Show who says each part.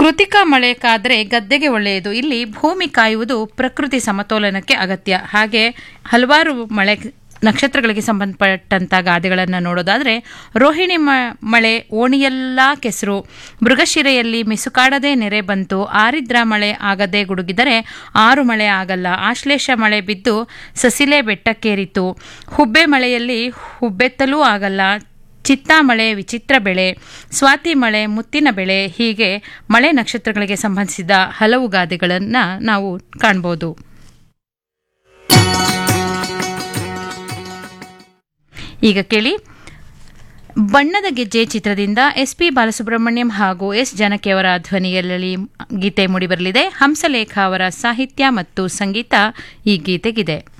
Speaker 1: ಕೃತಿಕ ಮಳೆ ಕಾದ್ರೆ ಗದ್ದೆಗೆ ಒಳ್ಳೆಯದು ಇಲ್ಲಿ ಭೂಮಿ ಕಾಯುವುದು ಪ್ರಕೃತಿ ಸಮತೋಲನಕ್ಕೆ ಅಗತ್ಯ ಹಾಗೆ ಹಲವಾರು ಮಳೆ ನಕ್ಷತ್ರಗಳಿಗೆ ಸಂಬಂಧಪಟ್ಟಂತ ಗಾದೆಗಳನ್ನು ನೋಡೋದಾದ್ರೆ ರೋಹಿಣಿ ಮ ಮಳೆ ಓಣಿಯೆಲ್ಲ ಕೆಸರು ಮೃಗಶಿರೆಯಲ್ಲಿ ಮಿಸುಕಾಡದೆ ನೆರೆ ಬಂತು ಆರಿದ್ರ ಮಳೆ ಆಗದೆ ಗುಡುಗಿದರೆ ಆರು ಮಳೆ ಆಗಲ್ಲ ಆಶ್ಲೇಷ ಮಳೆ ಬಿದ್ದು ಸಸಿಲೆ ಬೆಟ್ಟಕ್ಕೇರಿತು ಹುಬ್ಬೆ ಮಳೆಯಲ್ಲಿ ಹುಬ್ಬೆತ್ತಲೂ ಆಗಲ್ಲ ಚಿತ್ತಾ ಮಳೆ ವಿಚಿತ್ರ ಬೆಳೆ ಸ್ವಾತಿ ಮಳೆ ಮುತ್ತಿನ ಬೆಳೆ ಹೀಗೆ ಮಳೆ ನಕ್ಷತ್ರಗಳಿಗೆ ಸಂಬಂಧಿಸಿದ ಹಲವು ಗಾದೆಗಳನ್ನು ನಾವು ಕಾಣ್ಬೋದು ಈಗ ಕೇಳಿ ಬಣ್ಣದ ಗೆಜ್ಜೆ ಚಿತ್ರದಿಂದ ಎಸ್ ಪಿ ಬಾಲಸುಬ್ರಹ್ಮಣ್ಯಂ ಹಾಗೂ ಎಸ್ ಜನಕಿಯವರ ಧ್ವನಿಯಲ್ಲಿ ಗೀತೆ ಮೂಡಿಬರಲಿದೆ ಹಂಸಲೇಖ ಅವರ ಸಾಹಿತ್ಯ ಮತ್ತು ಸಂಗೀತ ಈ ಗೀತೆಗಿದೆ